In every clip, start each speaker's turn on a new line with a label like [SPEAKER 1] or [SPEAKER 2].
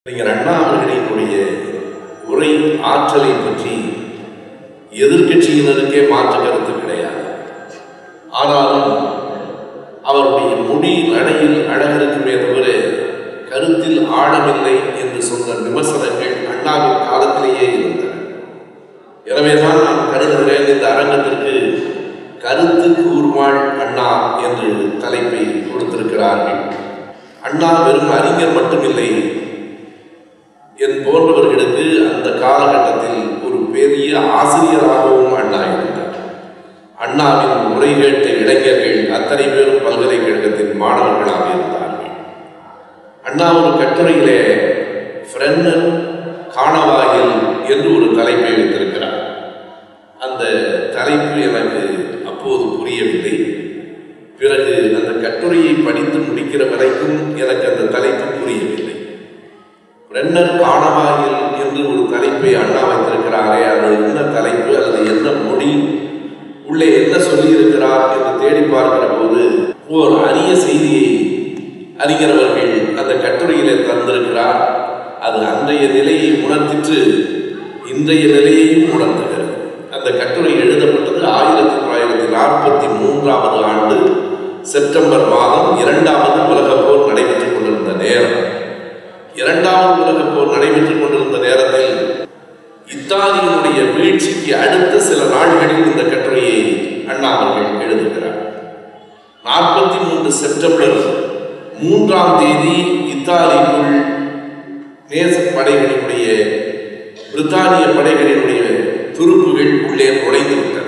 [SPEAKER 1] அறிஞர் அண்ணா அவர்களினுடைய உரை ஆற்றலை பற்றி எதிர்க்கட்சியினருக்கே மாற்று கருத்து கிடையாது ஆனாலும் அவருடைய முடி நடையில் அழகிருக்குமே தவிர கருத்தில் ஆழமில்லை என்று சொன்ன விமர்சனங்கள் அண்ணாவின் காலத்திலேயே இருந்தன எனவேதான் நான் கருதுகிறேன் இந்த அரங்கத்திற்கு கருத்து கூர்மாள் அண்ணா என்று தலைப்பை கொடுத்திருக்கிறார்கள் அண்ணா வெறும் அறிஞர் மட்டுமில்லை என் போன்றவர்களுக்கு அந்த காலகட்டத்தில் ஒரு பெரிய ஆசிரியராகவும் அண்ணா இருந்தார் அண்ணாவின் உரை கேட்ட இளைஞர்கள் அத்தனை பேரும் பல்கலைக்கழகத்தின் மாணவர்களாக இருந்தார்கள் அண்ணா ஒரு கட்டுரையிலே ஃப்ரென்னல் காணவாயில் என்று ஒரு தலைப்பை வைத்திருக்கிறார் அந்த தலைப்பு எனக்கு அப்போது புரியவில்லை பிறகு அந்த கட்டுரையை படித்து முடிக்கிற வரைக்கும் எனக்கு அந்த தலைப்பு புரியவில்லை ரென்னர் காணவாயில் என்று ஒரு தலைப்பை அண்ணா வைத்திருக்கிறாரே அது என்ன தலைப்பு அல்லது என்ன மொழி உள்ளே என்ன சொல்லியிருக்கிறார் என்று தேடி பார்க்கிற போது ஓர் அரிய செய்தியை அறிஞரவர்கள் அந்த கட்டுரையிலே தந்திருக்கிறார் அது அன்றைய நிலையை உணர்த்திற்று இன்றைய நிலையையும் உணர்த்துகிறது அந்த கட்டுரை எழுதப்பட்டது ஆயிரத்தி தொள்ளாயிரத்தி நாற்பத்தி மூன்றாவது ஆண்டு செப்டம்பர் மாதம் இரண்டாவது உலகப் போர் நடைபெற்றுக் கொண்டிருந்த நேரம் இரண்டாவது உலகப் போர் நடைபெற்றுக் கொண்டிருந்த நேரத்தில் இத்தாலியினுடைய வீழ்ச்சிக்கு அடுத்த சில நாள்களில் இந்த கட்டுரையை அண்ணா அவர்கள் எழுதுகிறார் நாற்பத்தி மூன்று செப்டம்பர் மூன்றாம் தேதி இத்தாலிக்குள் நேச படைகளினுடைய பிரித்தானிய படைகளினுடைய துருப்புகள் உள்ளே நுழைந்து விட்டன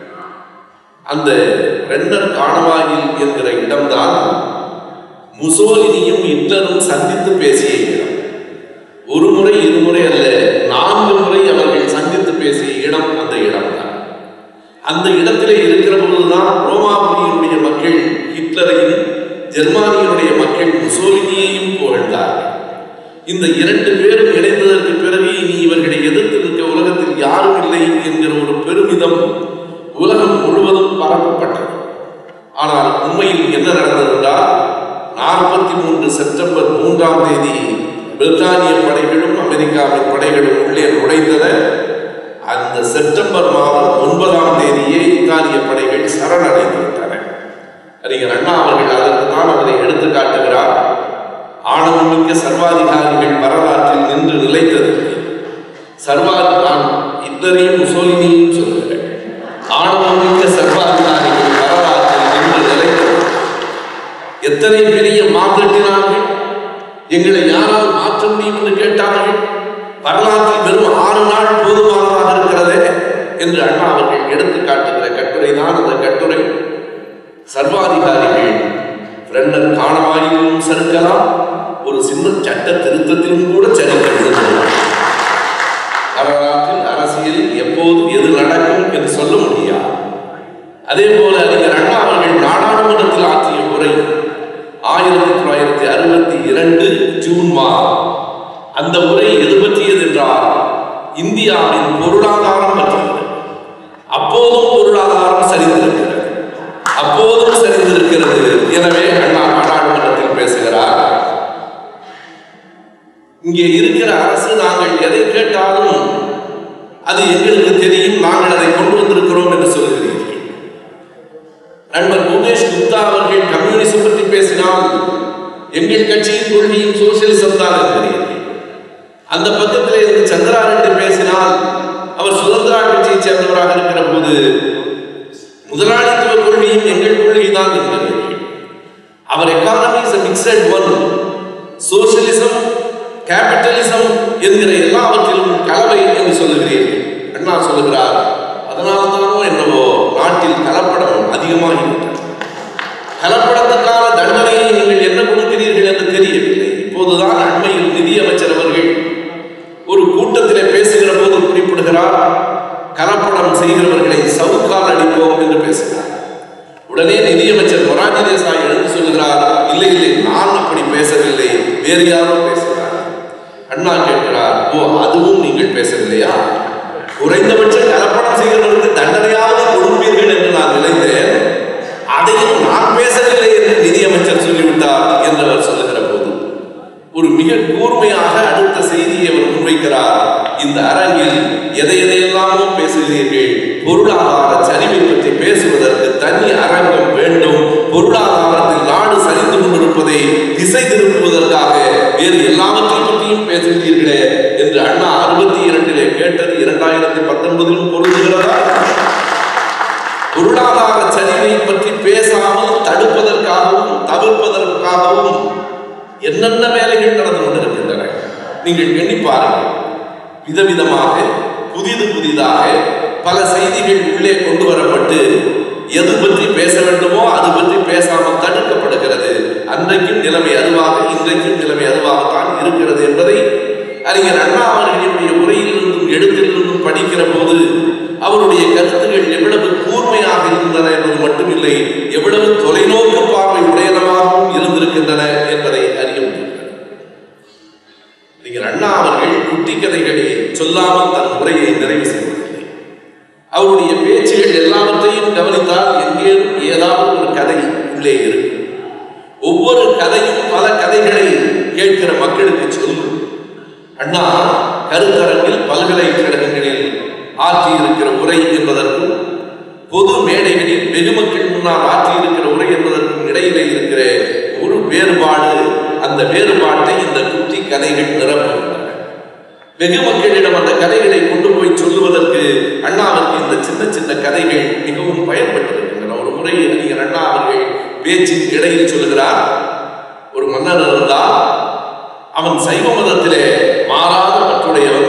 [SPEAKER 1] அந்த ரென்னர் காணவாயில் என்கிற இடம்தான் முசோலினியும் ஹிட்லரும் சந்தித்து பேசிய இடம் ஒரு முறை இருமுறை அல்ல நான்கு முறை அவர்கள் சந்தித்து பேசிய இடம் அந்த இடம்தான் அந்த இடத்திலே இருக்கிற பொழுதுதான் ரோமாபுரியினுடைய மக்கள் ஹிட்லரையும் ஜெர்மானியனுடைய மக்கள் முசோலினியையும் புகழ்ந்தார்கள் இந்த இரண்டு பேரும் இணைந்ததற்கு பிறகு இனி இவர்களை எதிர்த்து நிற்க உலகத்தில் யாரும் இல்லை என்கிற ஒரு பெருமிதம் உலகம் முழுவதும் பரப்பப்பட்டது ஆனால் உண்மையில் என்ன நடந்தது என்றால் நாற்பத்தி மூன்று செப்டம்பர் மூன்றாம் தேதி பிரித்தானிய படைகளும் அமெரிக்காவின் படைகளும் உள்ளே நுழைந்தன அந்த செப்டம்பர் மாதம் ஒன்பதாம் தேதியே இத்தாலிய படைகள் சரணடைந்து விட்டன அறிஞர் அண்ணா அவர்கள் அதற்கு தான் அதனை எடுத்து காட்டுகிறார் ஆணவமிக்க சர்வாதிகாரிகள் வரலாற்றில் நின்று நிலைத்ததில்லை சர்வாதி நான் இத்தரையும் முசோலினியும் சொல்லுகிறேன் ஆணவமிக்க சர்வாதிகாரிகள் வரலாற்றில் நின்று நிலைத்தது எத்தனை பெரிய மாற்றத்தினார்கள் எங்களை யாரால் மாற்ற முடியும் என்று கேட்டார்கள் வரலாற்றில் வெறும் ஆறு நாள் போதுமானதாக இருக்கிறதே என்று அண்ணா அவர்கள் எடுத்து காட்டுகிற கட்டுரை தான் அந்த கட்டுரை சர்வாதிகாரிகள் ஃப்ரெண்டர் காணவாயிலும் சறுக்கலாம் ஒரு சின்ன சட்ட திருத்தத்திலும் கூட சரிக்க விழுந்துள்ளனர் வரலாற்றில் அரசியலில் எப்போது எது நடக்கும் என்று சொல்ல முடியாது அதே போல அறிஞர் அண்ணா அவர்கள் நாடாளுமன்றத்தில் ஆற்றிய உரை ஆயிரத்தி தொள்ளாயிரத்தி அறுபத்தி இரண்டு ஜூன் மாதம் அந்த உரை எது பற்றியது என்றால் இந்தியாவின் பொருளாதாரம் பற்றியது அப்போதும் பொருளாதாரம் சரிந்திருக்கிறது அப்போதும் சரிந்திருக்கிறது எனவே அண்ணா நாடாளுமன்றத்தில் பேசுகிறார் இங்கே இருக்கிற அரசு நாங்கள் எதை கேட்டாலும் அது எங்களுக்கு தெரியும் நாங்கள் அதை கொண்டு வந்திருக்கிறோம் என்று சொல்கிறீர்கள் நண்பர் முகேஷ் குப்தா அவர்கள் கம்யூனிசம் பற்றி பேசினால் எங்கள் கட்சியின் கொள்கையும் சோசியலிசம் தான் என்கிறீர்கள் அந்த பக்கத்தில் இருந்து சந்திரா ரெட்டி பேசினால் அவர் சுதந்திரா கட்சியை சேர்ந்தவராக இருக்கிற போது முதலாளித்துவ கொள்கையும் எங்கள் கொள்கை தான் என்கிறீர்கள் அவர் economy is mixed one socialism capitalism என்கிற எல்லாவற்றிலும் கலவை என்று சொல்லுகிறீர்கள் அண்ணா சொல்லுகிறார் அதனால தானோ என்னவோ நாட்டில் கலப்படம் அதிகமாகிவிட்டது கலப்படத்துக்கான தண்டனையை நீங்கள் என்ன கொடுக்கிறீர்கள் என்று தெரியவில்லை இப்போதுதான் அண்மையில் நிதியமைச்சர் அவர்கள் ஒரு கூட்டத்திலே பேசுகிற போது குறிப்பிடுகிறார் கலப்படம் செய்கிறவர்களை சவுக்கால் அடிப்போம் என்று பேசுகிறார் உடனே நிதியமைச்சர் மொராஜி தேசாய் எழுந்து சொல்லுகிறார் இல்லை இல்லை நான் அப்படி பேசவில்லை வேறு யாரோ பேசுகிறார் அண்ணா கேட்கிறார் ஓ அதுவும் நீங்கள் பேசவில்லையா குறைந்தபட்ச கலப்படம் செய்கிறவர்களுக்கு தண்டனையாவது கொடுப்பீர்கள் என்று நான் நினைத்தேன் அதையும் நான் பேசவில்லை என்று நிதியமைச்சர் சொல்லிவிட்டார் என்று அவர் சொல்லுகிற போது ஒரு மிக கூர்மையாக அடுத்த அரங்கில் எதை எதையெல்லாமோ பேசுகிறீர்கள் பொருளாதார சரிவை பற்றி பேசுவதற்கு தனி அரங்கம் வேண்டும் பொருளாதாரத்தில் நாடு சரிந்து கொண்டிருப்பதை திசை திருப்புவதற்காக வேறு எல்லாவற்றை பற்றியும் பேசுகிறீர்களே என்று அண்ணா அறுபத்தி இரண்டிலே கேட்டது இரண்டாயிரத்தி பத்தொன்பதிலும் பொருந்துகிறதா பொருளாதார சரிவை பற்றி பேசாமல் தடுப்பதற்காகவும் தவிர்ப்பதற்காகவும் என்னென்ன வேலைகள் நடந்து கொண்டிருக்கின்றன நீங்கள் எண்ணி பாருங்கள் விதவிதமாக புதிது புதிதாக பல செய்திகள் உள்ளே கொண்டு வரப்பட்டு எது பற்றி பேச வேண்டுமோ அது பற்றி பேசாமல் தடுக்கப்படுகிறது அன்றைக்கும் நிலைமை அதுவாக இன்றைக்கும் நிலைமை அதுவாகத்தான் இருக்கிறது என்பதை அறிஞர் அண்ணா அவர்களுடைய உரையிலிருந்தும் எழுத்திலிருந்தும் படிக்கிற போது அவருடைய கருத்துகள் எவ்வளவு கூர்மையாக இருந்தன என்பது மட்டுமில்லை எவ்வளவு தொலைநோக்கு பார்வை உடையனவாகவும் இருந்திருக்கின்றன என்பதை அறிய முடிகிறது அறிஞர் அண்ணா அவர்கள் குட்டி கதைகளை சொல்லாமல் தன் உரையை நிறைவு செய்வதில்லை அவருடைய பேச்சுகள் எல்லாவற்றையும் கவனித்தால் எங்கேயும் ஏதாவது ஒரு கதை உள்ளே இருக்கும் ஒவ்வொரு கதையும் பல கதைகளை கேட்கிற மக்களுக்கு சொல்லும் அண்ணா கருத்தரங்கில் பல்கலைக்கழகங்களில் ஆற்றியிருக்கிற உரை என்பதற்கும் பொது மேடைகளில் வெகுமக்கள் முன்னால் ஆற்றியிருக்கிற உரை என்பதற்கும் இடையிலே இருக்கிற ஒரு வேறுபாடு அந்த வேறுபாட்டை இந்த குட்டி கதைகள் நிரப்புகின்றன வெகு மக்களிடம் அந்த கதைகளை கொண்டு போய் சொல்லுவதற்கு அண்ணாவிற்கு இந்த சின்ன சின்ன கதைகள் மிகவும் பயன்பட்டிருக்கின்றன ஒரு முறை அறிஞர் அண்ணா அவர்கள் பேச்சின் இடையில் சொல்லுகிறார் ஒரு மன்னர் இருந்தால் அவன் சைவ மதத்திலே மாறாத பற்றுடையவன்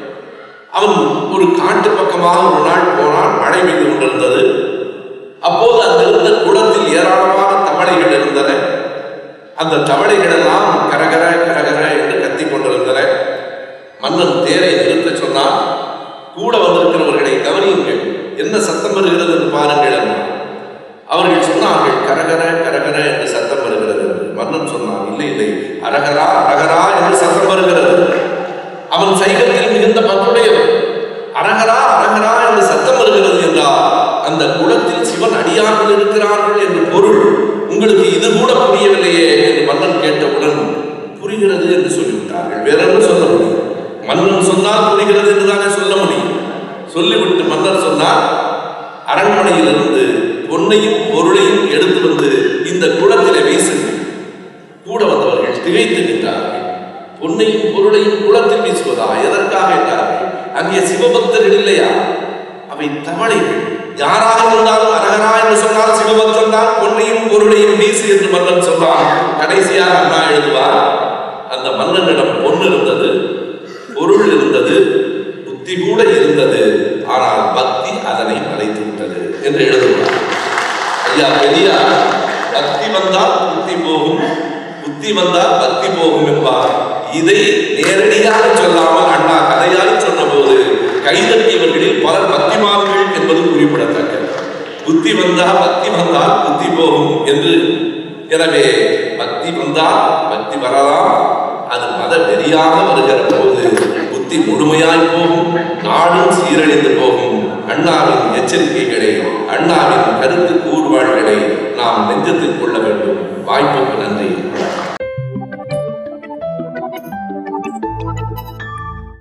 [SPEAKER 1] அவன் ஒரு காட்டு பக்கமாக ஒரு நாள் போனான் மழை பெய்து கொண்டிருந்தது அப்போது அங்கிருந்த குளத்தில் ஏராளமான தவளைகள் இருந்தன அந்த தவளைகள் எல்லாம் கரகர கரகர என்று கத்திக் கொண்டிருந்தன மன்னன் தேரை நிறுத்த சொன்னான் கூட வந்திருக்கிறவர்களை கவனியுங்கள் என்ன சத்தம் வருகிறது என்று பாருங்கள் என்றான் அவர்கள் சொன்னார்கள் கரகர கரகர என்று சத்தம் வருகிறது என்று மன்னன் சொன்னான் இல்லை இல்லை அரகரா அரகரா என்று சத்தம் வருகிறது அவன் சைவத்தில் மிகுந்த பற்றுடையவன் அரகரா அரகரா என்று சத்தம் வருகிறது என்றால் அந்த குளத்தில் சிவன் அடியார்கள் இருக்கிறார்கள் என்று பொருள் உங்களுக்கு இது கூட புரியவில்லையே என்று மன்னன் கேட்டவுடன் புரிகிறது என்று சொல்லிவிட்டார்கள் வேற என்ன சொல்ல முடியும் மன்னன் சொன்னால் புரிகிறது என்று தானே சொல்ல முடியும் சொல்லிவிட்டு மன்னர் சொன்னார் அரண்மனையிலிருந்து பொன்னையும் பொருளையும் எடுத்து வந்து இந்த குளத்திலே வீசுங்கள் கூட வந்தவர்கள் திகைத்து நின்றார்கள் பொன்னையும் பொருளையும் குளத்தில் வீசுவதா எதற்காக என்றார்கள் அங்கே சிவபக்தர்கள் இல்லையா அவை தவளைகள் யாராக இருந்தாலும் அரகரா என்று சொன்னால் சிவபக்தன் தான் பொன்னையும் பொருளையும் வீசு என்று மன்னன் சொன்னான் கடைசியாக அண்ணா எழுதுவார் அந்த மன்னனிடம் பொன் இருந்தது பொருள் இருந்தது புத்தி கூட இருந்தது ஆனால் பக்தி அதனை மறைத்து விட்டது என்று எழுதுவார் ஐயா பெரியார் பக்தி வந்தால் புத்தி போகும் புத்தி வந்தால் பக்தி போகும் என்பார் இதை நேரடியாக சொல்லாமல் அண்ணா கதையாய் சொன்னபோது கைதட்டியவர்களில் பலர் பக்திமான்கள் என்பது குறிப்பிடத்தக்கது புத்தி வந்தால் பக்தி வந்தால் புத்தி போகும் என்று எனவே பக்தி வந்தால் பக்தி வரலாம் அது மத வெறியாக வருகிற போது புத்தி முழுமையாய் போகும் நாடும் சீரழிந்து போகும் அண்ணாவின் எச்சரிக்கைகளை அண்ணாவின் கருத்து கூறுபாடுகளை நாம் நெஞ்சத்தில் கொள்ள வேண்டும் வாய்ப்புக்கு நன்றி